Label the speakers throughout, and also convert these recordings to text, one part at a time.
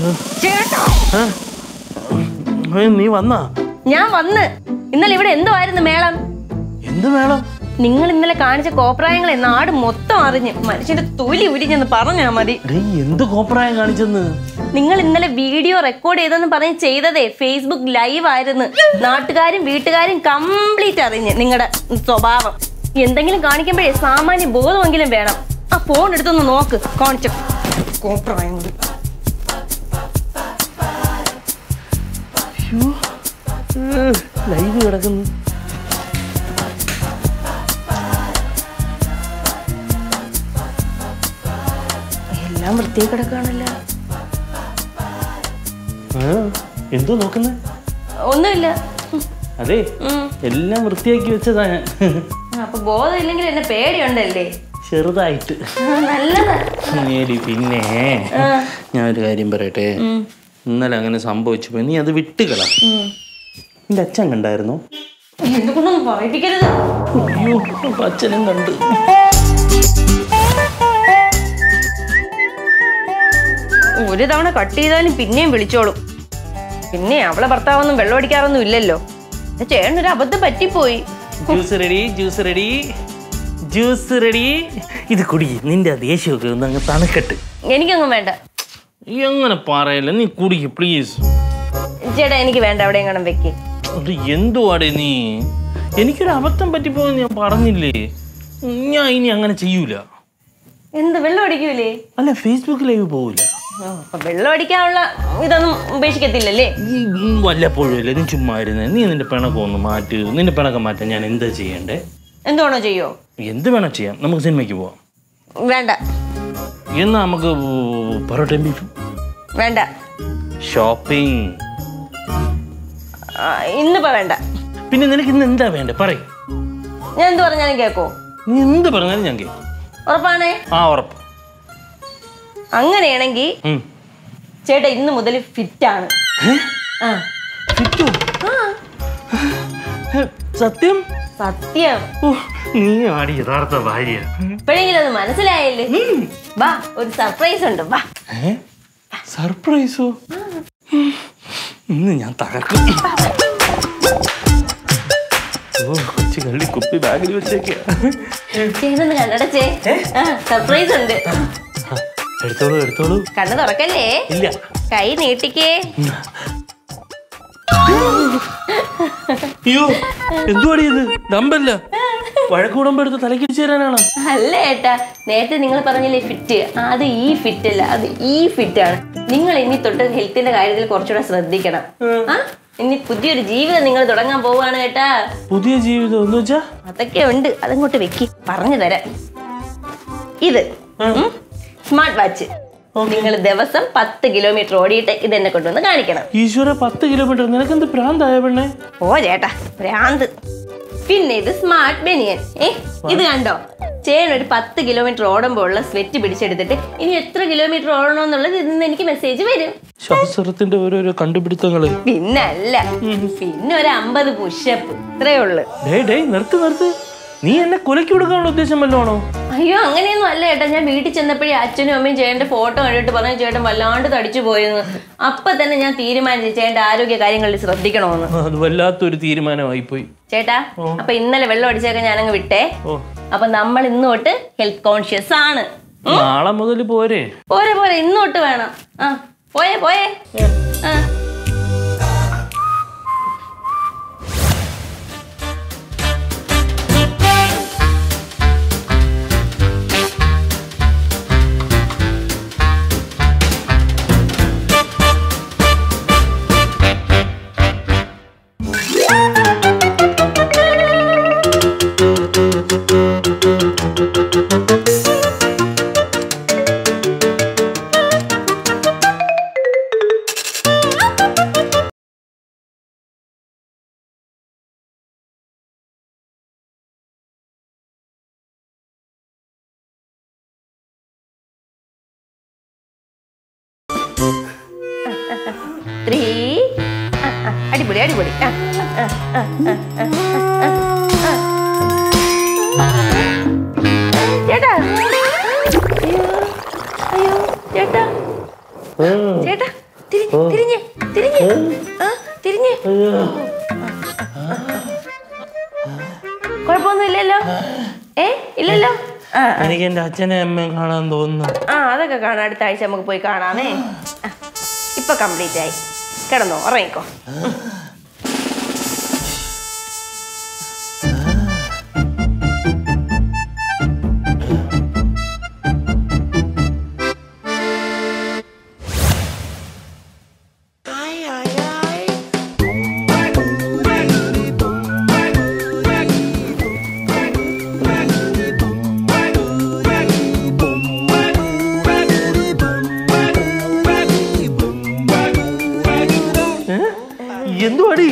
Speaker 1: ചേട്ടാ
Speaker 2: ആ? ഏ, നീ വന്നാ
Speaker 1: ഞാൻ വന്ന് ഇന്നലെ ഇവിടെ എന്തുവായിരുന്നു മേളം
Speaker 2: എന്ത് വേണം
Speaker 1: നിങ്ങൾ ഇന്നലെ കാണിച്ച കോപ്രായങ്ങളെ നാട് മൊത്തം അറിഞ്ഞ് മനുഷ്യന്റെ തൊലി ഉരിഞ്ഞെന്ന് പറഞ്ഞാ മതി
Speaker 2: ഡേ എന്ത് കോപ്രായം കാണിച്ചെന്ന്
Speaker 1: നിങ്ങൾ ഇന്നലെ വീഡിയോ റെക്കോർഡ് ചെയ്തെന്ന് പറഞ്ഞ് ചെയ്തതേ ഫേസ്ബുക്ക് ലൈവ് ആയിരുന്നു നാട്ടുകാരും വീട്ടുകാരും കംപ്ലീറ്റ് അറിഞ്ഞ് നിങ്ങളുടെ സ്വഭാവം എന്തെങ്കിലും കാണിക്കുമ്പോഴേ സാമാന്യ ബോധമെങ്കിലും വേണം ആ ഫോൺ എടുത്തൊന്ന് നോക്ക് കാണിച്ചു കോപ്രായങ്ങൾ
Speaker 2: ലൈവ് കിടക്കുന്നു
Speaker 1: എല്ലാം വൃത്തിയായി കിടക്കാണല്ലോ
Speaker 2: ആ, എന്തോ നോക്കുന്നേ
Speaker 1: ഒന്നുമില്ല ഉം.
Speaker 2: അതെ
Speaker 1: ഉം.
Speaker 2: എല്ലാം വൃത്തിയാക്കി വെച്ചതാ ഞാൻ
Speaker 1: അപ്പൊ ബോധമില്ലെങ്കിൽ എന്നെ പേടിയുണ്ടല്ലേ
Speaker 2: ചെറുതായിട്ട്
Speaker 1: ആ, നല്ലതാ
Speaker 2: നേടി പിന്നെ ഞാൻ ഒരു കാര്യം പറയട്ടെ ഇന്നലെ അങ്ങനെ സംഭവിച്ചു പോയി നീ അത് വിട്ടുകള നിന്റെ അച്ഛൻ കണ്ടായിരുന്നോ
Speaker 1: എന്തുകൊണ്ടൊന്നും പറയിപ്പിക്കരുത്
Speaker 2: അയ്യോ അപ്പൊ അച്ഛനും കണ്ട്
Speaker 1: ഒരു തവണ കട്ട് ചെയ്താലും പിന്നെയും വിളിച്ചോളും പിന്നെ അവളെ ഭർത്താവൊന്നും വെള്ളം അടിക്കാറൊന്നും ഇല്ലല്ലോ ചേട്ടനൊരു അബദ്ധം പറ്റിപ്പോയി
Speaker 2: juice ready juice ready juice ready ഇത് കുടി നിന്റെ ആ ദേഷ്യമൊക്കെ ഒന്ന് അങ്ങ് തണുക്കട്ട്
Speaker 1: എനിക്കൊന്നും വേണ്ട
Speaker 2: എങ്ങനെ പറയല്ല നീ കുടിക്ക് പ്ലീസ്
Speaker 1: ചേട്ടാ എനിക്ക് വേണ്ട അവിടെ എങ്ങനെ വെക്ക്
Speaker 2: അത് എന്തുവാടേ നീ എനിക്കൊരു അബദ്ധം പറ്റിപ്പോയെന്ന് ഞാൻ പറഞ്ഞില്ലേ ഞാൻ ഇനി അങ്ങനെ ചെയ്യൂല
Speaker 1: എന്ത് വെള്ളം അടിക്കൂലേ
Speaker 2: അല്ല ഫേസ്ബുക്ക് ലൈവ് പോവില്ല
Speaker 1: ആ, അപ്പൊ വെള്ളം അടിക്കാനുള്ള ഇതൊന്നും ഉപേക്ഷിക്കത്തില്ലല്ലേ
Speaker 2: ഈ വല്ലപ്പോഴും അല്ലേ നീ ചുമ്മാ ഇരുന്നേ നീ നിന്റെ പിണക്കം ഒന്ന് മാറ്റ് നിന്റെ പിണക്കം മാറ്റാൻ ഞാൻ എന്താ ചെയ്യണ്ടേ
Speaker 1: എന്തുവാണോ ചെയ്യോ
Speaker 2: എന്ത് വേണം ചെയ്യാം നമുക്ക് സിനിമയ്ക്ക് പോവാം
Speaker 1: വേണ്ട
Speaker 2: എന്നാ നമുക്ക് പൊറോട്ടയും ബീഫും
Speaker 1: വേണ്ട
Speaker 2: ഷോപ്പിംഗ്
Speaker 1: ആ, ഇന്നിപ്പോ വേണ്ട
Speaker 2: പിന്നെ നിനക്ക് ഇന്ന് എന്താ വേണ്ടേ പറയ്
Speaker 1: ഞാൻ എന്ത് പറഞ്ഞാലും കേക്കോ
Speaker 2: നീ എന്ത് പറഞ്ഞാലും ഞാൻ കേൾക്കും
Speaker 1: ഉറപ്പാണേ
Speaker 2: ആ ഉറപ്പ്
Speaker 1: അങ്ങനെയാണെങ്കിൽ
Speaker 2: ഉം.
Speaker 1: ചേട്ടാ ഇന്ന് മുതൽ ഫിറ്റാണ് ആ
Speaker 2: കിട്ടോ? സത്യം
Speaker 1: സത്യം
Speaker 2: ഓ, നീ ആടി യഥാർത്ഥ ഭാര്യ
Speaker 1: ഇപ്പോഴെങ്കിലും അത് മനസ്സിലായല്ലേ വാ ഒരു സർപ്രൈസ് ഉണ്ട് വാ
Speaker 2: ഏ സർപ്രൈസോ ഇന്ന് ഞാൻ തകർക്കും ഓ കൊച്ചു കള്ളി കുപ്പി ബാഗിൽ വെച്ചേക്കാ
Speaker 1: ചേട്ടൊന്ന് കണ്ണടച്ചേ ആ സർപ്രൈസ് ഉണ്ട്
Speaker 2: എടുത്തോളൂ എടുത്തോളൂ
Speaker 1: കണ്ണ് തുറക്കല്ലേ
Speaker 2: ഇല്ല
Speaker 1: കൈ നീട്ടിക്കേ
Speaker 2: അയ്യോ എന്തുവാടി ഇത് ഡമ്പല്ല വഴക്കൂടുമ്പോ എടുത്ത് തലക്കിടിച്ചു തരാനാണോ
Speaker 1: അല്ല ഏട്ടാ നേരത്തെ നിങ്ങൾ പറഞ്ഞില്ലേ ഫിറ്റ് അത് ഈ ഫിറ്റ് അല്ല അത് ഈ ഫിറ്റ് ആണ് നിങ്ങൾ ഇനി തൊട്ട് ഹെൽത്തിന്റെ കാര്യത്തിൽ കുറച്ചുകൂടെ ശ്രദ്ധിക്കണം ആ ഇനി പുതിയൊരു ജീവിതം നിങ്ങൾ തുടങ്ങാൻ പോവാണ് കേട്ടാ
Speaker 2: പുതിയ ജീവിതം എന്ന് വെച്ചാ
Speaker 1: അതൊക്കെ ഉണ്ട് അതങ്ങോട്ട് വെക്കി പറഞ്ഞു തരാം ഇത് സ്മാർട്ട് വാച്ച് നിങ്ങൾ ദിവസം പത്ത് കിലോമീറ്റർ ഓടിയിട്ട് ഇത് എന്നെ കൊണ്ടുവന്ന് കാണിക്കണം
Speaker 2: ഈശ്വര പത്ത് കിലോമീറ്റർ നിനക്കെന്ത് പ്രാന്തായ പെണ്ണേ
Speaker 1: ഓ ചേട്ടാ ഭ്രാന്ത് പിന്നെ ഇത് സ്മാർട്ട് ബനിയൻ ഏ ഇത് കണ്ടോ ചേട്ടൻ ഒരു പത്ത് കിലോമീറ്റർ ഓടുമ്പോൾ ഉള്ള സ്വെറ്റ് പിടിച്ചെടുത്തിട്ട് ഇനി എത്ര കിലോമീറ്റർ ഓടണമെന്നുള്ളത് ഇതിൽ നിന്ന് എനിക്ക് മെസ്സേജ് വരും
Speaker 2: ശാസ്ത്രത്തിന്റെ ഓരോരോ കണ്ടുപിടുത്തങ്ങള്
Speaker 1: പിന്നെ അല്ല പിന്നെ ഒരു അമ്പത് പുഷപ്പ് ഇത്രേ ഉള്ളു
Speaker 2: ഡേ ഡേ നിർത്ത് നിർത്ത് നീ എന്നെ കൊലക്കി കൊടുക്കാനുള്ള ഉദ്ദേശം വല്ലതാണോ
Speaker 1: അയ്യോ അങ്ങനെയൊന്നും അല്ല ചേട്ടാ ഞാൻ വീട്ടിൽ ചെന്നപ്പോഴേ അച്ഛനും അമ്മയും ചേട്ടന്റെ ഫോട്ടോ കണ്ടിട്ട് പറഞ്ഞു ചേട്ടൻ വല്ലാണ്ട് തടിച്ചു പോയെന്ന് അപ്പൊ തന്നെ ഞാൻ തീരുമാനിച്ചു ചേട്ടന്റെ ആരോഗ്യ കാര്യങ്ങളിൽ ശ്രദ്ധിക്കണമെന്ന്
Speaker 2: അത് വല്ലാത്തൊരു തീരുമാനമായി പോയി
Speaker 1: ചേട്ടാ അപ്പൊ ഇന്നലെ വെള്ളം അടിച്ചൊക്കെ ഞാനങ്ങ് വിട്ടേ
Speaker 2: ഓ
Speaker 1: അപ്പൊ നമ്മൾ ഇന്ന് തൊട്ട് ഹെൽത്ത് കോൺഷ്യസ് ആണ്
Speaker 2: നാളെ മുതൽ പോരെ
Speaker 1: പോരെ പോരെ ഇന്ന് തൊട്ട് വേണം ആ പോയേ പോയേ ആ ത്രീ അടിപൊളി അടിപൊളി ആ, ആ, ആ, ആ, ആ, ആ, ആ, ആ. ചേട്ടാ അയ്യോ അയ്യോ ചേട്ടാ ചേട്ടാ തിരിഞ്ഞ് തിരിഞ്ഞ് ആ തിരിഞ്ഞ് കുഴപ്പമൊന്നുമില്ലല്ലോ ഏ ഇല്ലല്ലോ ആ
Speaker 2: എനിക്ക് എന്റെ അച്ഛനെ അമ്മയും കാണാൻ തോന്നുന്നു
Speaker 1: ആ അതൊക്കെ കാണാം അടുത്ത ആഴ്ച നമുക്ക് പോയി കാണാമേ ആ, ഇപ്പൊ കംപ്ലീറ്റ് ആയി കിടന്നോ ഉറങ്ങിക്കോ
Speaker 2: എന്തുവാടി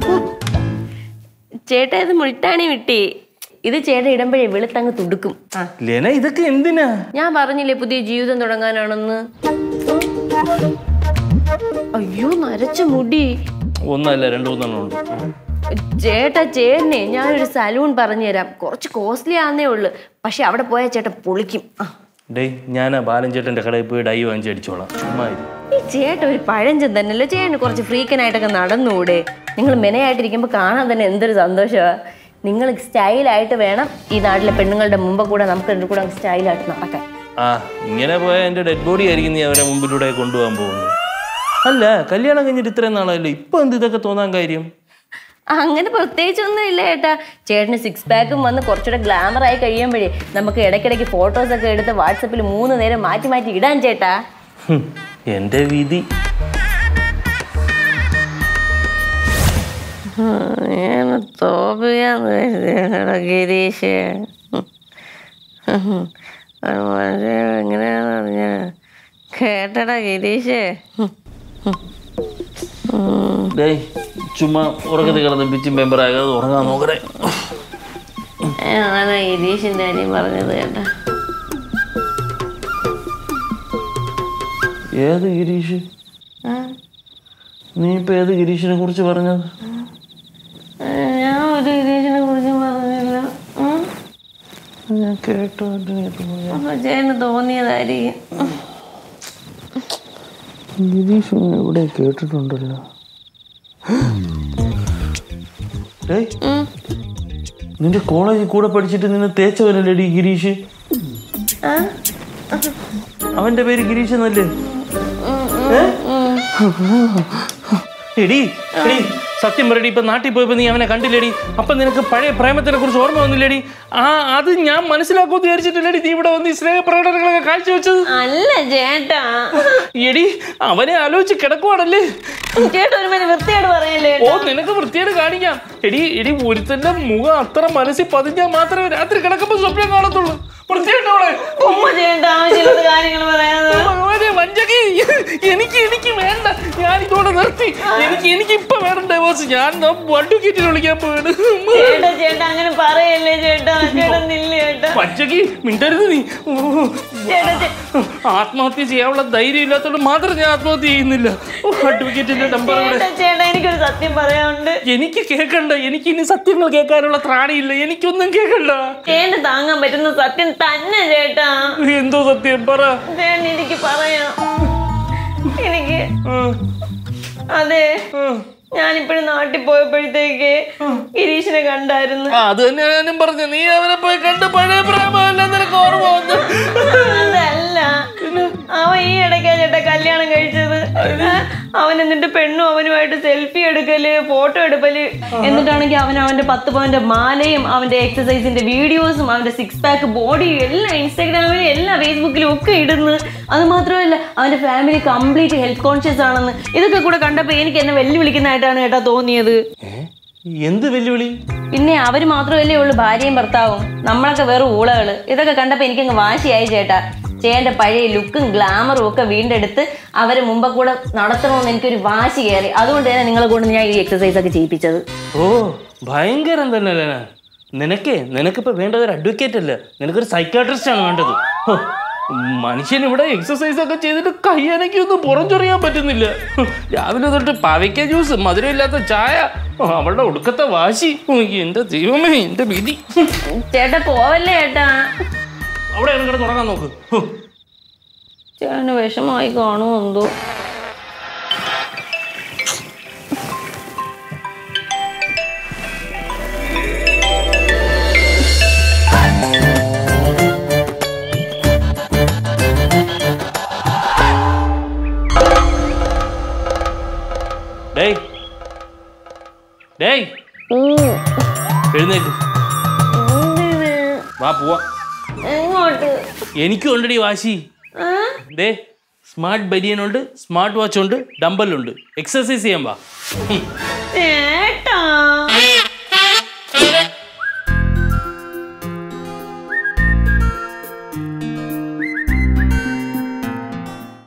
Speaker 1: ചേട്ടാ ഇത് മുൾട്ടാണി വിട്ടി ഇത് ചേട്ടൻ ഇടുമ്പോഴേ വെളുത്തങ്ങ് തുടുക്കും ആ
Speaker 2: ലെന ഇതൊക്കെ എന്തിനാ
Speaker 1: ഞാൻ പറഞ്ഞില്ലേ പുതിയ ജീവിതം തുടങ്ങാനാണെന്ന് അയ്യോ നരച്ച മുടി
Speaker 2: ഒന്നല്ല രണ്ടു മൂന്നെണ്ണം ഉണ്ട്
Speaker 1: ചേട്ടാ ചേട്ടനെ ഞാനൊരു സലൂൺ പറഞ്ഞുതരാം കുറച്ച് കോസ്റ്റ്ലി ആന്നേ ഉള്ളു പക്ഷെ അവിടെ പോയാൽ ചേട്ടൻ പൊളിക്കും ആ.
Speaker 2: ഡേയ് ഞാൻ ബാലൻ ചേട്ടന്റെ കടയിൽ പോയി ഡൈ വാങ്ങിച്ച് അടിച്ചോളാം ചുമ്മാ ഇരി.
Speaker 1: ഈ ചേട്ടൻ ഒരു പഴഞ്ചൻ തന്നെയല്ലോ ചേട്ടന് കുറച്ച് ഫ്രീക്കനായിട്ടൊക്കെ നടന്നുകൂടെ നിങ്ങൾ മെനയായിട്ടിരിക്കുമ്പോൾ കാണാൻ തന്നെ എന്തൊരു സന്തോഷമാണ് നിങ്ങൾ സ്റ്റൈലായിട്ട് വേണം ഈ നാട്ടിലെ പെണ്ണുങ്ങളുടെ മുമ്പ് കൂടെ നമുക്ക് രണ്ടു കൂടെ സ്റ്റൈലായിട്ട് നടക്കാൻ
Speaker 2: ആ ഇങ്ങനെ പോയാൽ എന്റെ ഡെഡ് ബോഡി ആയിരിക്കും നീ അവരെ മുമ്പിലൂടെ കൊണ്ടുപോകാൻ പോകുന്നത് അല്ല കല്യാണം കഴിഞ്ഞിട്ട് ഇത്രയും നാളായല്ലോ ഇപ്പൊ എന്ത് ഇതൊക്കെ തോന്നാൻ കാര്യം
Speaker 1: അങ്ങനെ പ്രത്യേകിച്ചൊന്നും ഇല്ല ചേട്ടാ ചേട്ടന് സിക്സ് പാക്കും വന്ന് കുറച്ചുകൂടെ ഗ്ലാമർ ആയി കഴിയുമ്പോഴേ നമുക്ക് ഇടയ്ക്കിടയ്ക്ക് ഫോട്ടോസ് ഒക്കെ എടുത്ത് വാട്സപ്പിൽ മൂന്ന് നേരം മാറ്റി മാറ്റി ഇടാൻ ചേട്ടാ
Speaker 2: ഹും, എന്റെ വിധി
Speaker 1: തോപ്പിയാന്ന് ഗിരീഷ് എങ്ങനെയാന്ന് പറഞ്ഞ കേട്ടടാ ഗിരീഷ്
Speaker 2: ഡേയ് ചുമ്മാ ഉറക്കത്തിൽ കിടന്ന് പിച്ചും മെമ്പറാകാതെ ഉറങ്ങാൻ നോക്കണേ
Speaker 1: ആണ് ഗിരീഷിന്റെ കാര്യം പറഞ്ഞത് കേട്ടാ
Speaker 2: ഏത് ഗിരീഷ് നീ ഇപ്പൊ ഏത് ഗിരീഷിനെ കുറിച്ച് പറഞ്ഞത്
Speaker 1: ഞാൻ ഒരു ഗിരീഷിനെ കുറിച്ച് പറഞ്ഞില്ല ഉം.
Speaker 2: ഞാൻ കേട്ടോ എൻ്റെ കേട്ടോ.
Speaker 1: അപ്പൊ ചേട്ടന് തോന്നിയതായിരിക്കും
Speaker 2: ഗിരീഷ് ഞാൻ എവിടെ കേട്ടിട്ടുണ്ടല്ലോ ഡേയ്
Speaker 1: ഉം.
Speaker 2: നിന്റെ കോളേജിൽ കൂടെ പഠിച്ചിട്ട് നിന്നെ തേച്ചവനല്ലേടി ഗിരീഷ്
Speaker 1: ആ?
Speaker 2: അവന്റെ പേര് ഗിരീഷ് എന്നല്ലേ ഏ? എടി എടി സത്യം പറയടി ഇപ്പൊ നാട്ടിൽ പോയപ്പോ നീ അവനെ കണ്ടില്ലേടി അപ്പൊ നിനക്ക് പഴയ പ്രേമത്തിനെ കുറിച്ച് ഓർമ്മ വന്നില്ലേടി ആ അത് ഞാൻ മനസ്സിലാക്കുമെന്ന് വിചാരിച്ചിട്ടില്ലേടി നീ ഇവിടെ വന്ന് ഈ സ്നേഹപ്രകടനങ്ങളൊക്കെ കാഴ്ചവെച്ചത്
Speaker 1: അല്ല ചേട്ടാ
Speaker 2: എടി അവനെ ആലോചിച്ച് കിടക്കുവാണല്ലേ
Speaker 1: ചേട്ടാ ഒരു മതി വൃത്തിയോട് പറയല്ലേ
Speaker 2: ഓ നിനക്ക് വൃത്തിയോട് കാണിക്കാം എടി എടി ഒരുത്തന്റെ മുഖം അത്ര മനസ്സിൽ പതിഞ്ഞാൽ മാത്രമേ രാത്രി കിടക്കുമ്പോ സ്വപ്നം കാണത്തുള്ളൂ വൃത്തിയായിട്ടോളെ
Speaker 1: ഉമ്മ ചേട്ടാ ആവശ്യമില്ലാത്ത കാര്യങ്ങൾ പറയാതെ
Speaker 2: ഭഗവാനെ വഞ്ചകി എനിക്ക് എനിക്ക് വേണ്ട ഞാൻ ഇതോടെ നിർത്തി എനിക്ക് എനിക്ക് ഇപ്പൊ വേണ്ട ഡൈവോഴ്സ് ഞാൻ അഡ്വക്കേറ്റിനെ വിളിക്കാൻ പോവാണ്
Speaker 1: ചേട്ടാ ചേട്ടാ അങ്ങനെ പറയല്ലേ ചേട്ടാ ചേട്ടാ നില്ല ചേട്ടാ
Speaker 2: വഞ്ചകി മിണ്ടരുത് നീ ഓ,
Speaker 1: ചേട്ടാ ചേ-
Speaker 2: ആത്മഹത്യ ചെയ്യാനുള്ള ധൈര്യം ഇല്ലാത്തതുകൊണ്ട് മാത്രം ഞാൻ ആത്മഹത്യ ചെയ്യുന്നില്ല അഡ്വക്കേറ്റിന്റെ നമ്പർ ഇവിടെ
Speaker 1: ചേട്ടാ ചേട്ടാ എനിക്കൊരു സത്യം പറയാനുണ്ട്
Speaker 2: എനിക്ക് കേൾക്കണ്ട എനിക്ക് ഇനി സത്യങ്ങൾ കേൾക്കാനുള്ള ത്രാണിയില്ല എനിക്കൊന്നും കേൾക്കണ്ട
Speaker 1: ചേട്ടന് താങ്ങാൻ പറ്റുന്ന സത്യം തന്നെ ചേട്ടാ
Speaker 2: എന്തോ സത്യം പറ
Speaker 1: ചേട്ടൻ എനിക്ക് പറയാം എനിക്ക്
Speaker 2: ആ,
Speaker 1: അതെ
Speaker 2: ആ.
Speaker 1: ഞാനിപ്പോഴും നാട്ടിൽ പോയപ്പോഴത്തേക്ക് ഗിരീഷിനെ കണ്ടായിരുന്നു
Speaker 2: ആ, അത് തന്നെ ഞാനും പറഞ്ഞു നീ അവനെ പോയി കണ്ട് പഴയ പ്രേമമെല്ലാം നിനക്ക് ഓർമ്മ വന്നു
Speaker 1: അതല്ല അവൻ ഈ ഇടയ്ക്കാ ചേട്ടാ കല്യാണം കഴിച്ചത് ആ, അവൻ എന്നിട്ട് പെണ്ണും അവനുമായിട്ട് സെൽഫി എടുക്കല് ഫോട്ടോ എടുക്കല് എന്നിട്ടാണെങ്കിൽ അവൻ അവന്റെ പത്ത് പവന്റെ മാലയും അവന്റെ എക്സസൈസിന്റെ വീഡിയോസും അവന്റെ സിക്സ് പാക്ക് ബോഡിയും എല്ലാം ഇൻസ്റ്റാഗ്രാമിലും എല്ലാം ഫേസ്ബുക്കിലും ഒക്കെ ഇടുന്നു അത് മാത്രമല്ല അവന്റെ ഫാമിലി കംപ്ലീറ്റ് ഹെൽത്ത് കോൺഷ്യസ് ആണെന്ന് ഇതൊക്കെ കൂടെ കണ്ടപ്പോൾ എനിക്ക് എന്നെ വെല്ലുവിളിക്കുന്നതായിട്ടാണ് ചേട്ടാ തോന്നിയത്
Speaker 2: ഏ? എന്ത് വെല്ലുവിളി
Speaker 1: പിന്നെ അവര് മാത്രമല്ലേ ഉള്ളൂ ഭാര്യയും ഭർത്താവും നമ്മളൊക്കെ വെറും ഊളകള് ഇതൊക്കെ കണ്ടപ്പോ എനിക്കങ്ങ് വാശിയായി ചേട്ടാ ചേട്ടന്റെ പഴയ ലുക്കും ഗ്ലാമറും ഒക്കെ വീണ്ടെടുത്ത് അവരെ മുമ്പ് കൂടെ നടത്തണമെന്ന് എനിക്കൊരു വാശി കയറി അതുകൊണ്ട് തന്നെ നിങ്ങളെ കൊണ്ട് ഞാൻ ഈ എക്സസൈസ് ഒക്കെ ചെയ്യിപ്പിച്ചത്
Speaker 2: ഓ ഭയങ്കരം തന്നെ ലേന നിനക്കേ നിനക്കിപ്പോ വേണ്ടത് ഒരു അഡ്വക്കേറ്റ് അല്ല നിനക്കൊരു സൈക്കാട്രിസ്റ്റ് ആണ് വേണ്ടത് ഹോ, മനുഷ്യൻ ഇവിടെ എക്സസൈസ് ഒക്കെ ചെയ്തിട്ട് കയ്യനയ്ക്ക് ഒന്നും പുറംചൊറിയാൻ പറ്റുന്നില്ല ഹോ, രാവിലെ തൊട്ട് പാവയ്ക്ക ജ്യൂസ് മധുരമില്ലാത്ത ചായ ഓ, അവളുടെ ഒടുക്കത്തെ വാശി ഓ, എന്റെ ദൈവമേ എന്റെ വിധി
Speaker 1: ചേട്ടാ പോവല്ലേ ചേട്ടാ
Speaker 2: അവിടെ കിടന്ന് തുടങ്ങാൻ നോക്ക് ഹോ,
Speaker 1: ചേട്ടന് വിഷമായി കാണുമോ എന്തോ
Speaker 2: വാ പോവാ
Speaker 1: എങ്ങോട്ട്
Speaker 2: എനിക്കും ഉണ്ടടി വാശി
Speaker 1: ആ?
Speaker 2: ദേ സ്മാർട്ട് ബനിയനുണ്ട് സ്മാർട്ട് വാച്ച് ഉണ്ട് ഡമ്പലുണ്ട് എക്സസൈസ് ചെയ്യാൻ വാ ഹും.
Speaker 1: ഏ